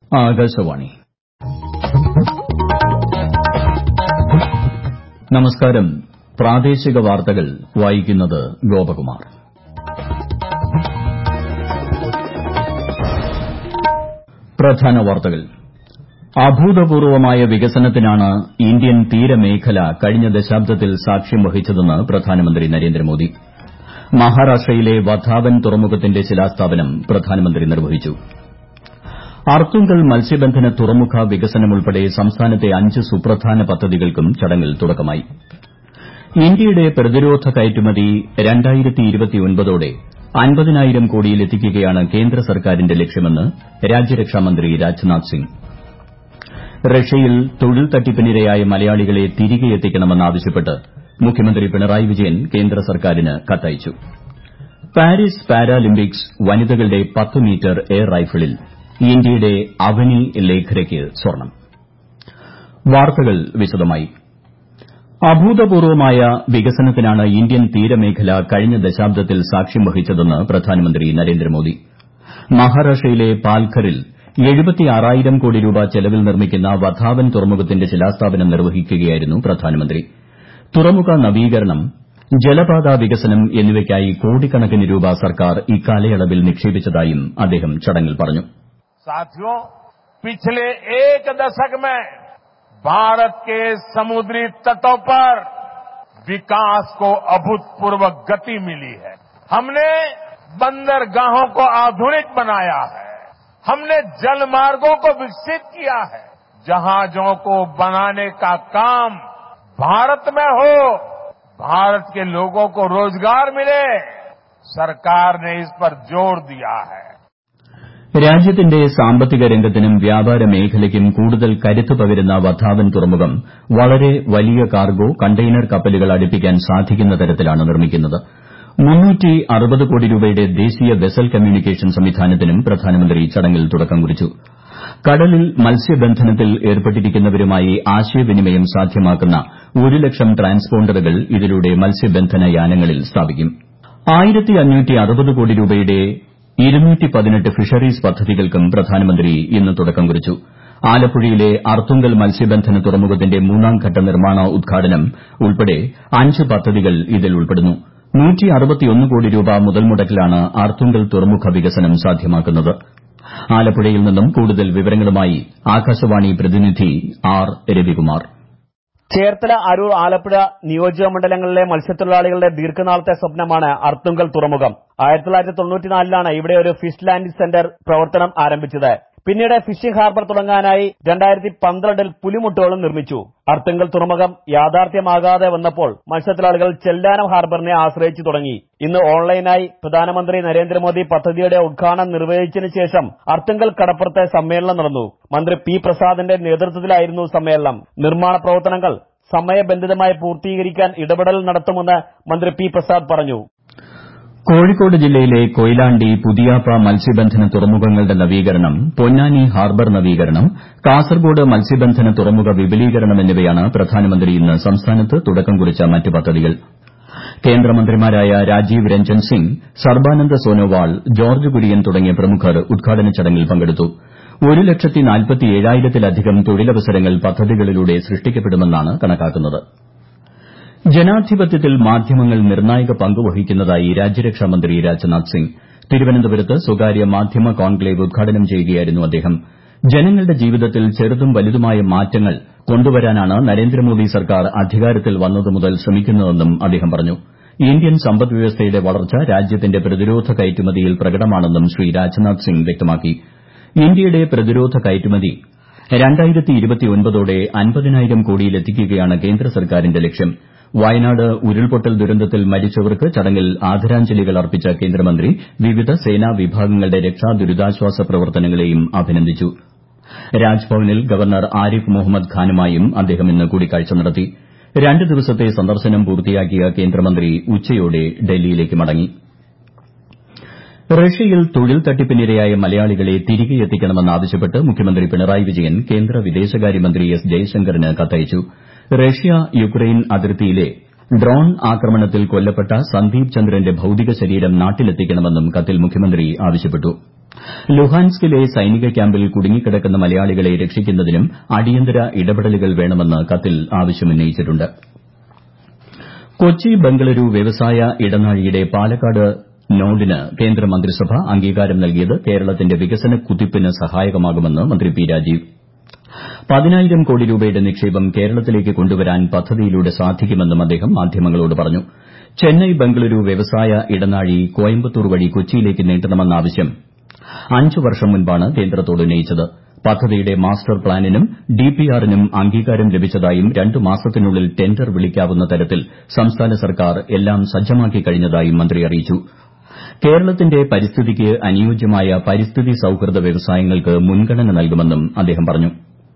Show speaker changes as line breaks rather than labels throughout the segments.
ആകാശവാണി നമസ്കാരം പ്രാദേശിക വാർത്തകൾ വായിക്കുന്നത് ഗോപകുമാർ പ്രധാന വാർത്തകൾ അഭൂതപൂർവമായ വികസനത്തിനാണ് ഇന്ത്യൻ തീരമേഖല കഴിഞ്ഞ ദശാബ്ദത്തിൽ സാക്ഷ്യം വഹിച്ചതെന്ന് പ്രധാനമന്ത്രി നരേന്ദ്രമോദി മഹാരാഷ്ട്രയിലെ വധാവൻ തുറമുഖത്തിന്റെ ശിലാസ്ഥാപനം പ്രധാനമന്ത്രി നിർവഹിച്ചു അർത്തുങ്കൽ മത്സ്യബന്ധന തുറമുഖ വികസനം ഉൾപ്പെടെ സംസ്ഥാനത്തെ അഞ്ച് സുപ്രധാന പദ്ധതികൾക്കും ചടങ്ങിൽ തുടക്കമായി ഇന്ത്യയുടെ പ്രതിരോധ കയറ്റുമതി ോടെ അൻപതിനായിരം കോടിയിലെത്തിക്കുകയാണ് കേന്ദ്ര സർക്കാരിന്റെ ലക്ഷ്യമെന്ന് രാജ്യരക്ഷാമന്ത്രി രാജ്നാഥ് സിംഗ് റഷ്യയിൽ തൊഴിൽ തട്ടിപ്പിനിരയായ മലയാളികളെ തിരികെ എത്തിക്കണമെന്നാവശ്യപ്പെട്ട് മുഖ്യമന്ത്രി പിണറായി വിജയൻ കേന്ദ്ര സർക്കാരിന് കത്തയച്ചു പാരീസ് പാരാലിമ്പിക്സ് വനിതകളുടെ പത്ത് മീറ്റർ എയർ റൈഫിളിൽ ഇന്ത്യയുടെ അവനി ലേഖരയ്ക്ക് സ്വർണ്ണം വാർത്തകൾ വിശദമായി അഭൂതപൂർവമായ വികസനത്തിനാണ് ഇന്ത്യൻ തീരമേഖല കഴിഞ്ഞ ദശാബ്ദത്തിൽ സാക്ഷ്യം വഹിച്ചതെന്ന് പ്രധാനമന്ത്രി നരേന്ദ്രമോദി മഹാരാഷ്ട്രയിലെ പാൽഘറിൽ എഴുപത്തിയാറായിരം കോടി രൂപ ചെലവിൽ നിർമ്മിക്കുന്ന വധാവൻ തുറമുഖത്തിന്റെ ശിലാസ്ഥാപനം നിർവഹിക്കുകയായിരുന്നു പ്രധാനമന്ത്രി തുറമുഖ നവീകരണം ജലപാത വികസനം എന്നിവയ്ക്കായി കോടിക്കണക്കിന് രൂപ സർക്കാർ ഇക്കാലയളവിൽ നിക്ഷേപിച്ചതായും അദ്ദേഹം ചടങ്ങിൽ പറഞ്ഞു
साथियों पिछले एक दशक में भारत के समुद्री तटों पर विकास को अभूतपूर्व गति मिली है हमने बंदरगाहों को आधुनिक बनाया है हमने जल मार्गों को विकसित किया है जहाजों को बनाने का काम भारत में हो भारत के लोगों को रोजगार मिले सरकार ने इस पर जोर दिया है
രാജ്യത്തിന്റെ സാമ്പത്തിക രംഗത്തിനും വ്യാപാര മേഖലയ്ക്കും കൂടുതൽ കരുത്ത് പകരുന്ന വധാവൻ തുറമുഖം വളരെ വലിയ കാർഗോ കണ്ടെയ്നർ കപ്പലുകൾ അടുപ്പിക്കാൻ സാധിക്കുന്ന തരത്തിലാണ് നിർമ്മിക്കുന്നത് കോടി രൂപയുടെ ദേശീയ വെസൽ കമ്മ്യൂണിക്കേഷൻ സംവിധാനത്തിനും പ്രധാനമന്ത്രി ചടങ്ങിൽ തുടക്കം കുറിച്ചു കടലിൽ മത്സ്യബന്ധനത്തിൽ ഏർപ്പെട്ടിരിക്കുന്നവരുമായി ആശയവിനിമയം സാധ്യമാക്കുന്ന ഒരു ലക്ഷം ട്രാൻസ്പോണ്ടറുകൾ ഇതിലൂടെ മത്സ്യബന്ധന യാനങ്ങളിൽ സ്ഥാപിക്കും കോടി രൂപയുടെ ഫിഷറീസ് പദ്ധതികൾക്കും പ്രധാനമന്ത്രി ഇന്ന് തുടക്കം കുറിച്ചു ആലപ്പുഴയിലെ അർത്തുങ്കൽ മത്സ്യബന്ധന തുറമുഖത്തിന്റെ മൂന്നാംഘട്ട നിർമ്മാണ ഉദ്ഘാടനം ഉൾപ്പെടെ അഞ്ച് പദ്ധതികൾ ഇതിൽ ഉൾപ്പെടുന്നു കോടി രൂപ മുതൽമുടക്കിലാണ് അർത്തുങ്കൽ തുറമുഖ വികസനം സാധ്യമാക്കുന്നത് ആലപ്പുഴയിൽ നിന്നും കൂടുതൽ വിവരങ്ങളുമായി ആകാശവാണി പ്രതിനിധി ആർ രവികുമാർ
ചേർത്തല അരൂർ ആലപ്പുഴ നിയോജകമണ്ഡലങ്ങളിലെ മത്സ്യത്തൊഴിലാളികളുടെ ദീർഘനാളത്തെ സ്വപ്നമാണ് അർത്തുങ്കൽ തുറമുഖം ആയിരത്തി തൊള്ളായിരത്തി തൊണ്ണൂറ്റിനാലിലാണ് ഇവിടെ ഒരു ഫിഷ് ലാൻഡിംഗ് സെന്റർ പ്രവർത്തനം ആരംഭിച്ചത് പിന്നീട് ഫിഷിംഗ് ഹാർബർ തുടങ്ങാനായി രണ്ടായിരത്തി പന്ത്രണ്ടിൽ പുലിമുട്ടുകളും നിർമ്മിച്ചു അർത്തുങ്കൽ തുറമുഖം യാഥാർത്ഥ്യമാകാതെ വന്നപ്പോൾ മത്സ്യത്തൊഴിലാളികൾ ചെല്ലാനം ഹാർബറിനെ ആശ്രയിച്ചു തുടങ്ങി ഇന്ന് ഓൺലൈനായി പ്രധാനമന്ത്രി നരേന്ദ്രമോദി പദ്ധതിയുടെ ഉദ്ഘാടനം നിർവഹിച്ചതിനു ശേഷം അർത്തുങ്കൽ കടപ്പുറത്തെ സമ്മേളനം നടന്നു മന്ത്രി പി പ്രസാദിന്റെ നേതൃത്വത്തിലായിരുന്നു സമ്മേളനം നിർമ്മാണ പ്രവർത്തനങ്ങൾ സമയബന്ധിതമായി പൂർത്തീകരിക്കാൻ ഇടപെടൽ നടത്തുമെന്ന് മന്ത്രി പി പ്രസാദ് പറഞ്ഞു
കോഴിക്കോട് ജില്ലയിലെ കൊയിലാണ്ടി പുതിയാപ്പ മത്സ്യബന്ധന തുറമുഖങ്ങളുടെ നവീകരണം പൊന്നാനി ഹാർബർ നവീകരണം കാസർകോട് മത്സ്യബന്ധന തുറമുഖ വിപുലീകരണം എന്നിവയാണ് പ്രധാനമന്ത്രി ഇന്ന് സംസ്ഥാനത്ത് തുടക്കം കുറിച്ച മറ്റ് പദ്ധതികൾ കേന്ദ്രമന്ത്രിമാരായ രാജീവ് രഞ്ജൻ സിംഗ് സർബാനന്ദ സോനോവാൾ ജോർജ് കുര്യൻ തുടങ്ങിയ പ്രമുഖർ ഉദ്ഘാടന ചടങ്ങിൽ പങ്കെടുത്തു ഒരു ലക്ഷത്തി നാൽപ്പത്തിയേഴായിരത്തിലധികം തൊഴിലവസരങ്ങൾ പദ്ധതികളിലൂടെ സൃഷ്ടിക്കപ്പെടുമെന്നാണ് കണക്കാക്കുന്നത് ജനാധിപത്യത്തിൽ മാധ്യമങ്ങൾ നിർണായക പങ്ക് വഹിക്കുന്നതായി രാജ്യരക്ഷാമന്ത്രി രാജ്നാഥ് സിംഗ് തിരുവനന്തപുരത്ത് സ്വകാര്യ മാധ്യമ കോൺക്ലേവ് ഉദ്ഘാടനം ചെയ്യുകയായിരുന്നു അദ്ദേഹം ജനങ്ങളുടെ ജീവിതത്തിൽ ചെറുതും വലുതുമായ മാറ്റങ്ങൾ കൊണ്ടുവരാനാണ് നരേന്ദ്രമോദി സർക്കാർ അധികാരത്തിൽ വന്നതു മുതൽ ശ്രമിക്കുന്നതെന്നും അദ്ദേഹം പറഞ്ഞു ഇന്ത്യൻ സമ്പദ്വ്യവസ്ഥയുടെ വളർച്ച രാജ്യത്തിന്റെ പ്രതിരോധ കയറ്റുമതിയിൽ പ്രകടമാണെന്നും ശ്രീ രാജ്നാഥ് സിംഗ് വ്യക്തമാക്കി ഇന്ത്യയുടെ പ്രതിരോധ കയറ്റുമതി ോടെ അൻപതിനായിരം കോടിയിലെത്തിക്കുകയാണ് കേന്ദ്ര സർക്കാരിന്റെ ലക്ഷ്യം വയനാട് ഉരുൾപൊട്ടൽ ദുരന്തത്തിൽ മരിച്ചവർക്ക് ചടങ്ങിൽ ആദരാഞ്ജലികൾ അർപ്പിച്ച കേന്ദ്രമന്ത്രി വിവിധ സേനാ വിഭാഗങ്ങളുടെ രക്ഷാ ദുരിതാശ്വാസ പ്രവർത്തനങ്ങളെയും അഭിനന്ദിച്ചു രാജ്ഭവനിൽ ഗവർണർ ആരിഫ് മുഹമ്മദ് ഖാനുമായും അദ്ദേഹം ഇന്ന് കൂടിക്കാഴ്ച നടത്തി രണ്ട് ദിവസത്തെ സന്ദർശനം പൂർത്തിയാക്കിയ കേന്ദ്രമന്ത്രി ഉച്ചയോടെ ഡൽഹിയിലേക്ക് മടങ്ങി റഷ്യയിൽ തൊഴിൽ തട്ടിപ്പിനിരയായ മലയാളികളെ തിരികെ എത്തിക്കണമെന്നാവശ്യപ്പെട്ട് മുഖ്യമന്ത്രി പിണറായി വിജയൻ കേന്ദ്ര വിദേശകാര്യമന്ത്രി എസ് ജയശങ്കറിന് കത്തയച്ചു റഷ്യ യുക്രൈൻ അതിർത്തിയിലെ ഡ്രോൺ ആക്രമണത്തിൽ കൊല്ലപ്പെട്ട സന്ദീപ് ചന്ദ്രന്റെ ഭൌതിക ശരീരം നാട്ടിലെത്തിക്കണമെന്നും കത്തിൽ മുഖ്യമന്ത്രി ആവശ്യപ്പെട്ടു ലുഹാൻസ്കിലെ സൈനിക ക്യാമ്പിൽ കുടുങ്ങിക്കിടക്കുന്ന മലയാളികളെ രക്ഷിക്കുന്നതിനും അടിയന്തര ഇടപെടലുകൾ വേണമെന്ന് കത്തിൽ ആവശ്യമുന്നയിച്ചിട്ടുണ്ട് കൊച്ചി ബംഗളൂരു വ്യവസായ ഇടനാഴിയുടെ പാലക്കാട് നോഡിന് കേന്ദ്രമന്ത്രിസഭ അംഗീകാരം നൽകിയത് കേരളത്തിന്റെ വികസന കുതിപ്പിന് സഹായകമാകുമെന്ന് മന്ത്രി പി രാജീവ് പതിനായിരം കോടി രൂപയുടെ നിക്ഷേപം കേരളത്തിലേക്ക് കൊണ്ടുവരാൻ പദ്ധതിയിലൂടെ സാധിക്കുമെന്നും അദ്ദേഹം മാധ്യമങ്ങളോട് പറഞ്ഞു ചെന്നൈ ബംഗളൂരു വ്യവസായ ഇടനാഴി കോയമ്പത്തൂർ വഴി കൊച്ചിയിലേക്ക് നീട്ടണമെന്ന ആവശ്യം അഞ്ച് വർഷം മുൻപാണ് കേന്ദ്രത്തോട് ഉന്നയിച്ചത് പദ്ധതിയുടെ മാസ്റ്റർ പ്ലാനിനും ഡിപിആറിനും അംഗീകാരം ലഭിച്ചതായും രണ്ട് മാസത്തിനുള്ളിൽ ടെൻഡർ വിളിക്കാവുന്ന തരത്തിൽ സംസ്ഥാന സർക്കാർ എല്ലാം സജ്ജമാക്കി കഴിഞ്ഞതായും മന്ത്രി അറിയിച്ചു കേരളത്തിന്റെ പരിസ്ഥിതിക്ക് അനുയോജ്യമായ പരിസ്ഥിതി സൌഹൃദ വ്യവസായങ്ങൾക്ക് മുൻഗണന നൽകുമെന്നും അദ്ദേഹം പറഞ്ഞു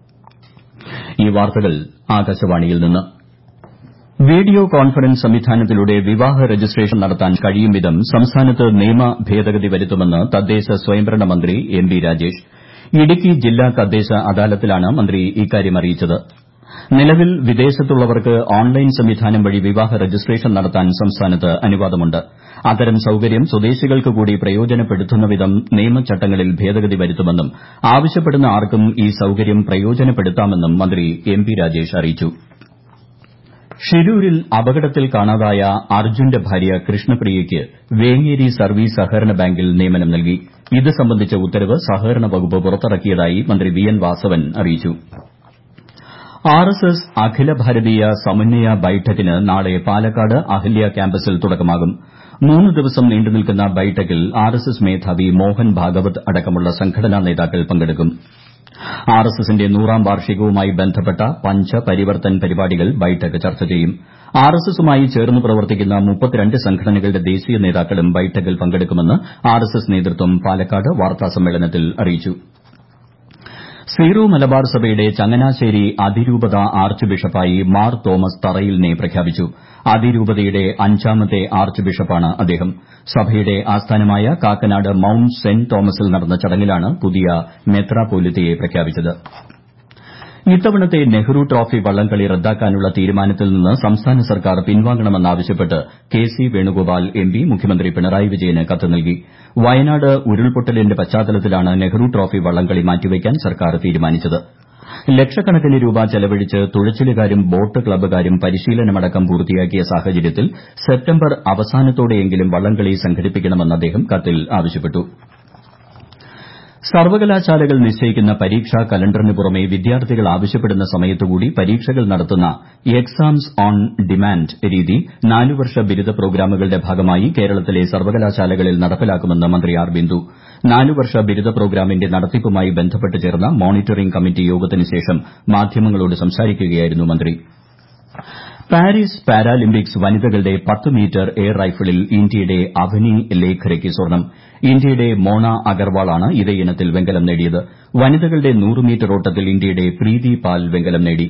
ഈ വാർത്തകൾ ആകാശവാണിയിൽ നിന്ന് വീഡിയോ കോൺഫറൻസ് സംവിധാനത്തിലൂടെ വിവാഹ രജിസ്ട്രേഷൻ നടത്താൻ കഴിയും വിധം സംസ്ഥാനത്ത് നിയമ ഭേദഗതി വരുത്തുമെന്ന് തദ്ദേശ സ്വയംഭരണ മന്ത്രി എം ബി രാജേഷ് ഇടുക്കി ജില്ലാ തദ്ദേശ അദാലത്തിലാണ് മന്ത്രി ഇക്കാര്യം അറിയിച്ചത് നിലവിൽ വിദേശത്തുള്ളവർക്ക് ഓൺലൈൻ സംവിധാനം വഴി വിവാഹ രജിസ്ട്രേഷൻ നടത്താൻ സംസ്ഥാനത്ത് അനുവാദമുണ്ട് അത്തരം സൌകര്യം സ്വദേശികൾക്ക് കൂടി പ്രയോജനപ്പെടുത്തുന്ന വിധം നിയമചട്ടങ്ങളിൽ ഭേദഗതി വരുത്തുമെന്നും ആവശ്യപ്പെടുന്ന ആർക്കും ഈ സൌകര്യം പ്രയോജനപ്പെടുത്താമെന്നും മന്ത്രി എം പി രാജേഷ് അറിയിച്ചു ഷിരൂരിൽ അപകടത്തിൽ കാണാതായ അർജുന്റെ ഭാര്യ കൃഷ്ണപ്രിയയ്ക്ക് വേങ്ങേരി സർവീസ് സഹകരണ ബാങ്കിൽ നിയമനം നൽകി ഇത് സംബന്ധിച്ച ഉത്തരവ് സഹകരണ വകുപ്പ് പുറത്തിറക്കിയതായി മന്ത്രി വി എൻ വാസവൻ അറിയിച്ചു ആർ എസ് എസ് അഖില ഭാരതീയ സമന്വയ ബൈഠക്കിന് നാളെ പാലക്കാട് അഹല്യ ക്യാമ്പസിൽ തുടക്കമാകും മൂന്ന് ദിവസം നീണ്ടുനിൽക്കുന്ന ബൈഠക്കിൽ ആർ എസ് എസ് മേധാവി മോഹൻ ഭാഗവത് അടക്കമുള്ള സംഘടനാ നേതാക്കൾ പങ്കെടുക്കും ആർ എസ് എസിന്റെ നൂറാം വാർഷികവുമായി ബന്ധപ്പെട്ട പഞ്ച പരിവർത്തൻ പരിപാടികൾ ബൈഠക്ക് ചർച്ച ചെയ്യും ആർ എസ് എസുമായി ചേർന്ന് പ്രവർത്തിക്കുന്ന മുപ്പത്തിരണ്ട് സംഘടനകളുടെ ദേശീയ നേതാക്കളും ബൈഠക്കിൽ പങ്കെടുക്കുമെന്ന് ആർ എസ് എസ് നേതൃത്വം പാലക്കാട് വാർത്താസമ്മേളനത്തിൽ അറിയിച്ചു സീറോ മലബാർ സഭയുടെ ചങ്ങനാശ്ശേരി അതിരൂപത ആർച്ച് ബിഷപ്പായി മാർ തോമസ് തറയിലിനെ പ്രഖ്യാപിച്ചു അതിരൂപതയുടെ അഞ്ചാമത്തെ ആർച്ച് ബിഷപ്പാണ് അദ്ദേഹം സഭയുടെ ആസ്ഥാനമായ കാക്കനാട് മൌണ്ട് സെന്റ് തോമസിൽ നടന്ന ചടങ്ങിലാണ് പുതിയ മെത്രാപോലിത്തയെ പ്രഖ്യാപിച്ചത് ഇത്തവണത്തെ നെഹ്റു ട്രോഫി വള്ളംകളി റദ്ദാക്കാനുള്ള തീരുമാനത്തിൽ നിന്ന് സംസ്ഥാന സർക്കാർ പിൻവാങ്ങണമെന്നാവശ്യപ്പെട്ട് K C Venugopal M P മുഖ്യമന്ത്രി പിണറായി വിജയന് കത്ത് നൽകി വയനാട് ഉരുൾപൊട്ടലിന്റെ പശ്ചാത്തലത്തിലാണ് നെഹ്റു ട്രോഫി വള്ളംകളി മാറ്റിവയ്ക്കാൻ സർക്കാർ തീരുമാനിച്ചത് ലക്ഷക്കണക്കിന് രൂപ ചെലവഴിച്ച് തുഴച്ചിലുകാരും ബോട്ട് ക്ലബ്ബുകാരും പരിശീലനമടക്കം പൂർത്തിയാക്കിയ സാഹചര്യത്തിൽ സെപ്റ്റംബർ അവസാനത്തോടെയെങ്കിലും വള്ളംകളി സംഘടിപ്പിക്കണമെന്ന് അദ്ദേഹം കത്തിൽ ആവശ്യപ്പെട്ടു സർവകലാശാലകൾ നിശ്ചയിക്കുന്ന പരീക്ഷാ കലണ്ടറിന് പുറമെ വിദ്യാർത്ഥികൾ ആവശ്യപ്പെടുന്ന സമയത്തുകൂടി പരീക്ഷകൾ നടത്തുന്ന എക്സാംസ് ഓൺ ഡിമാൻഡ് രീതി നാലുവർഷ ബിരുദ പ്രോഗ്രാമുകളുടെ ഭാഗമായി കേരളത്തിലെ സർവകലാശാലകളിൽ നടപ്പിലാക്കുമെന്ന് മന്ത്രി ആർ ബിന്ദു നാലുവർഷ ബിരുദ പ്രോഗ്രാമിന്റെ നടത്തിപ്പുമായി ബന്ധപ്പെട്ട് ചേർന്ന മോണിറ്ററിംഗ് കമ്മിറ്റി യോഗത്തിന് ശേഷം മാധ്യമങ്ങളോട് സംസാരിക്കുകയായിരുന്നു മന്ത്രി പാരീസ് പാരാലിമ്പിക്സ് വനിതകളുടെ പത്ത് മീറ്റർ എയർ റൈഫിളിൽ ഇന്ത്യയുടെ അവനി ലേഖരയ്ക്ക് സ്വർണ്ണം ഇന്ത്യയുടെ മോണ അഗർവാളാണ് ഇതേ ഇനത്തിൽ വെങ്കലം നേടിയത് വനിതകളുടെ നൂറ് മീറ്റർ ഓട്ടത്തിൽ ഇന്ത്യയുടെ പ്രീതി പാൽ വെങ്കലം നേടി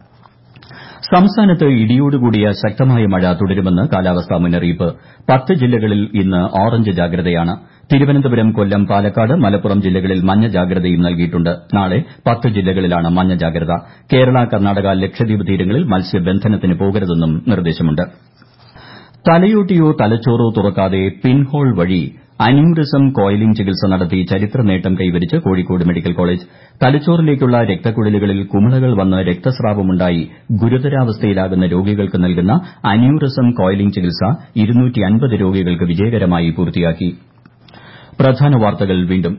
സംസ്ഥാനത്ത് ഇടിയോടുകൂടിയ ശക്തമായ മഴ തുടരുമെന്ന് കാലാവസ്ഥാ മുന്നറിയിപ്പ് പത്ത് ജില്ലകളിൽ ഇന്ന് ഓറഞ്ച് ജാഗ്രതയാണ് തിരുവനന്തപുരം കൊല്ലം പാലക്കാട് മലപ്പുറം ജില്ലകളിൽ മഞ്ഞ ജാഗ്രതയും നൽകിയിട്ടുണ്ട് നാളെ പത്ത് ജില്ലകളിലാണ് മഞ്ഞ ജാഗ്രത കേരള കർണാടക ലക്ഷദ്വീപ് തീരങ്ങളിൽ മത്സ്യബന്ധനത്തിന് പോകരുതെന്നും നിർദ്ദേശമുണ്ട് തലയോട്ടിയോ തലച്ചോറോ തുറക്കാതെ പിൻഹോൾ വഴി അന്യൂറിസം കോയിലിംഗ് ചികിത്സ നടത്തി ചരിത്ര നേട്ടം കൈവരിച്ച് കോഴിക്കോട് മെഡിക്കൽ കോളേജ് തലച്ചോറിലേക്കുള്ള രക്തക്കുഴലുകളിൽ കുമിളകൾ വന്ന് രക്തസ്രാവമുണ്ടായി ഗുരുതരാവസ്ഥയിലാകുന്ന രോഗികൾക്ക് നൽകുന്ന അന്യൂറിസം കോയിലിംഗ് ചികിത്സ രോഗികൾക്ക് വിജയകരമായി പൂർത്തിയാക്കി പ്രധാന വാർത്തകൾ വീണ്ടും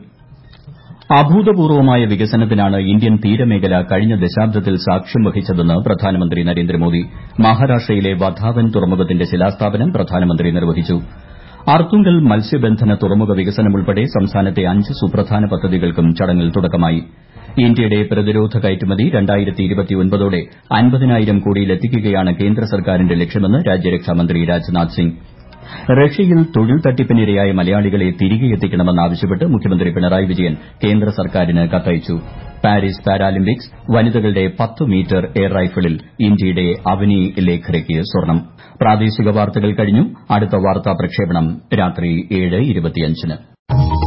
അഭൂതപൂർവമായ വികസനത്തിനാണ് ഇന്ത്യൻ തീരമേഖല കഴിഞ്ഞ ദശാബ്ദത്തിൽ സാക്ഷ്യം വഹിച്ചതെന്ന് പ്രധാനമന്ത്രി നരേന്ദ്രമോദി മഹാരാഷ്ട്രയിലെ വധാവൻ തുറമുഖത്തിന്റെ ശിലാസ്ഥാപനം പ്രധാനമന്ത്രി നിർവഹിച്ചു അർത്തുങ്കൽ മത്സ്യബന്ധന തുറമുഖ വികസനം ഉൾപ്പെടെ സംസ്ഥാനത്തെ അഞ്ച് സുപ്രധാന പദ്ധതികൾക്കും ചടങ്ങിൽ തുടക്കമായി ഇന്ത്യയുടെ പ്രതിരോധ കയറ്റുമതി ോടെ അൻപതിനായിരം കോടിയിലെത്തിക്കുകയാണ് കേന്ദ്ര സർക്കാരിന്റെ ലക്ഷ്യമെന്ന് രാജ്യരക്ഷാമന്ത്രി രാജ്നാഥ് സിംഗ് റഷ്യയിൽ തൊഴിൽ തട്ടിപ്പിനിരയായ മലയാളികളെ തിരികെ എത്തിക്കണമെന്നാവശ്യപ്പെട്ട് മുഖ്യമന്ത്രി പിണറായി വിജയൻ കേന്ദ്ര സർക്കാരിന് കത്തയച്ചു പാരീസ് പാരാലിമ്പിക്സ് വനിതകളുടെ പത്ത് മീറ്റർ എയർ റൈഫിളിൽ ഇന്ത്യയുടെ അവനി ലേഖരയ്ക്ക് സ്വർണ്ണം പ്രാദേശിക വാർത്തകൾ കഴിഞ്ഞു അടുത്ത വാർത്താ പ്രക്ഷേപണം രാത്രി ഏഴ് ഇരുപത്തിയഞ്ചിന്